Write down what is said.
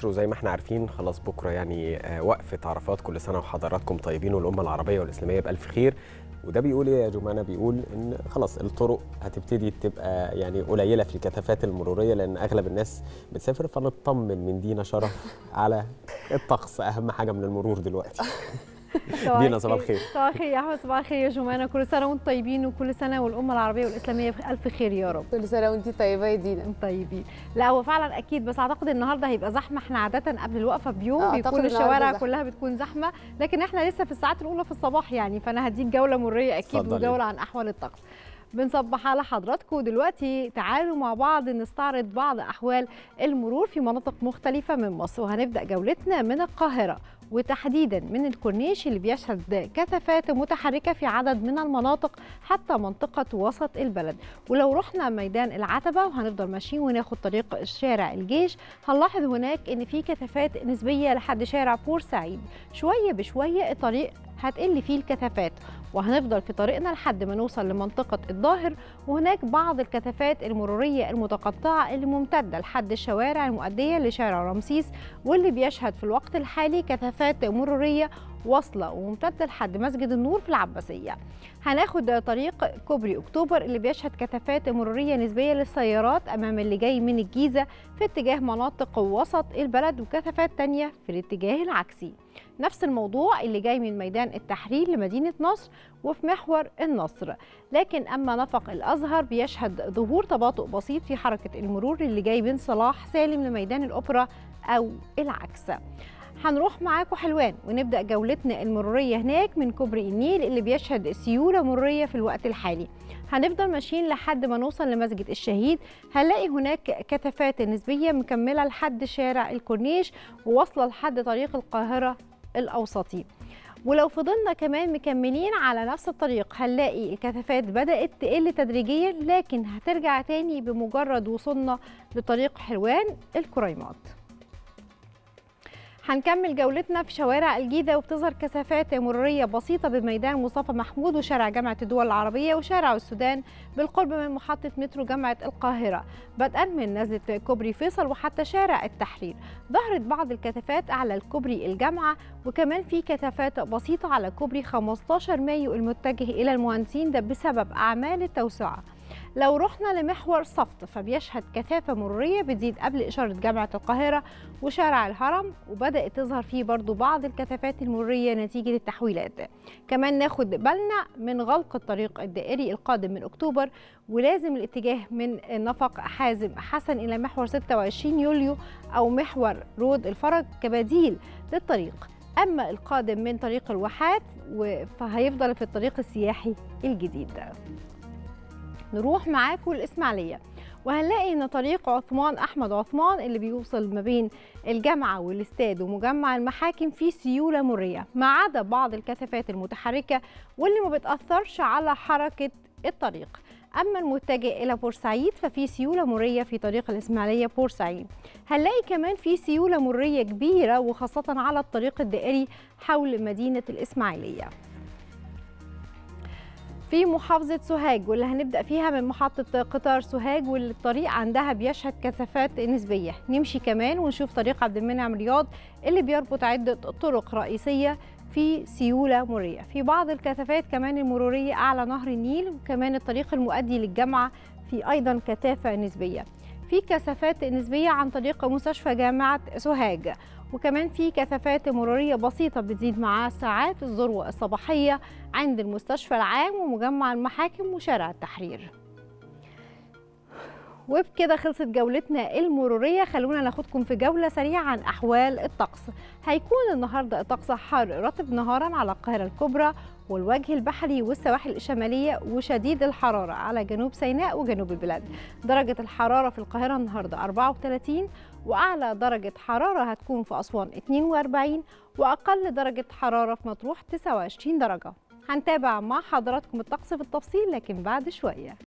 مصر وزي ما احنا عارفين خلاص بكره يعني آه، وقفه عرفات كل سنه وحضراتكم طيبين والامه العربيه والاسلاميه بالف خير وده بيقول ايه يا جمانه بيقول ان خلاص الطرق هتبتدي تبقى يعني قليله في الكثافات المروريه لان اغلب الناس بتسافر فنطمن من دينا شرف على الطقس اهم حاجه من المرور دلوقتي دينا صباح الخير صباح الخير يا احمد صباح الخير يا جمانه كل سنه وانتم طيبين وكل سنه والامه العربيه والاسلاميه بالف خير يا رب كل سنه وانت طيبه يا دينا طيبين لا هو فعلا اكيد بس اعتقد النهارده هيبقى زحمه احنا عاده قبل الوقفه بيوم أعتقد بيكون النهاردة الشوارع زحمة. كلها بتكون زحمه لكن احنا لسه في الساعات الاولى في الصباح يعني فانا هديك جوله مريه اكيد اتفضلي. وجوله عن احوال الطقس بنصبح على حضراتكم دلوقتي تعالوا مع بعض نستعرض بعض احوال المرور في مناطق مختلفه من مصر وهنبدا جولتنا من القاهره وتحديدا من الكورنيش اللي بيشهد كثافات متحركه في عدد من المناطق حتى منطقه وسط البلد ولو رحنا ميدان العتبه وهنفضل ماشيين وناخد طريق شارع الجيش هنلاحظ هناك ان في كثافات نسبيه لحد شارع بورسعيد شويه بشويه الطريق هتقل فيه الكثافات وهنفضل في طريقنا لحد ما نوصل لمنطقة الظاهر وهناك بعض الكثافات المرورية المتقطعة اللي ممتدة لحد الشوارع المؤدية لشارع رمسيس واللي بيشهد في الوقت الحالي كثافات مرورية واصلة وممتدة لحد مسجد النور في العباسية هناخد طريق كوبري أكتوبر اللي بيشهد كثافات مرورية نسبية للسيارات أمام اللي جاي من الجيزة في اتجاه مناطق وسط البلد وكثافات تانية في الاتجاه العكسي نفس الموضوع اللي جاي من ميدان التحرير لمدينة نصر وفي محور النصر لكن أما نفق الأزهر بيشهد ظهور تباطؤ بسيط في حركة المرور اللي جاي من صلاح سالم لميدان الأوبرا أو العكس هنروح معاكم حلوان ونبدأ جولتنا المرورية هناك من كوبري النيل اللي بيشهد سيولة مرورية في الوقت الحالي هنفضل ماشيين لحد ما نوصل لمسجد الشهيد هنلاقي هناك كثافات نسبية مكملة لحد شارع الكورنيش وواصلة لحد طريق القاهرة الأوسطي ولو فضلنا كمان مكملين على نفس الطريق هنلاقي الكثافات بدأت تقل تدريجيا لكن هترجع تاني بمجرد وصولنا لطريق حلوان الكريمات هنكمل جولتنا في شوارع الجيزة وبتظهر كثافات مرورية بسيطة بميدان مصطفى محمود وشارع جامعة الدول العربية وشارع السودان بالقرب من محطة مترو جامعة القاهرة بدءا من نزلة كوبري فيصل وحتى شارع التحرير ظهرت بعض الكثافات على الكوبري الجامعة وكمان في كثافات بسيطة على كوبري 15 مايو المتجه إلى المهندسين ده بسبب أعمال التوسعة لو رحنا لمحور صفت فبيشهد كثافة مرورية بتزيد قبل إشارة جامعة القاهرة وشارع الهرم وبدأت تظهر فيه برضو بعض الكثافات المرورية نتيجة التحويلات كمان ناخد بالنا من غلق الطريق الدائري القادم من أكتوبر ولازم الاتجاه من نفق حازم حسن إلى محور 26 يوليو أو محور رود الفرج كبديل للطريق أما القادم من طريق الواحات و- فهيفضل في الطريق السياحي الجديد نروح معاكم الإسماعيلية وهنلاقي ان طريق عثمان احمد عثمان اللي بيوصل ما بين الجامعه والاستاد ومجمع المحاكم فيه سيوله مريه ما عدا بعض الكثافات المتحركه واللي ما بتاثرش على حركه الطريق اما المتجه الى بورسعيد ففي سيوله مريه في طريق الاسماعيليه بورسعيد هنلاقي كمان في سيوله مريه كبيره وخاصه على الطريق الدائري حول مدينه الاسماعيليه في محافظة سوهاج واللي هنبدأ فيها من محطة قطار سوهاج واللي الطريق عندها بيشهد كثافات نسبية نمشي كمان ونشوف طريق عبد المنعم رياض اللي بيربط عدة طرق رئيسية في سيولة مرية في بعض الكثافات كمان المرورية أعلى نهر النيل وكمان الطريق المؤدي للجامعة في أيضا كثافة نسبية في كثافات نسبية عن طريق مستشفى جامعة سوهاج وكمان في كثافات مرورية بسيطة بتزيد مع ساعات الذروة الصباحية عند المستشفى العام ومجمع المحاكم وشارع التحرير وبكده خلصت جولتنا المرورية خلونا ناخدكم في جولة سريعة عن أحوال الطقس هيكون النهاردة الطقس حار رطب نهارا على القاهرة الكبرى والوجه البحري والسواحل الشمالية وشديد الحرارة على جنوب سيناء وجنوب البلاد درجة الحرارة في القاهرة النهاردة 34 وأعلى درجة حرارة هتكون في أسوان 42 وأقل درجة حرارة في مطروح 29 درجة هنتابع مع حضراتكم الطقس في التفصيل لكن بعد شوية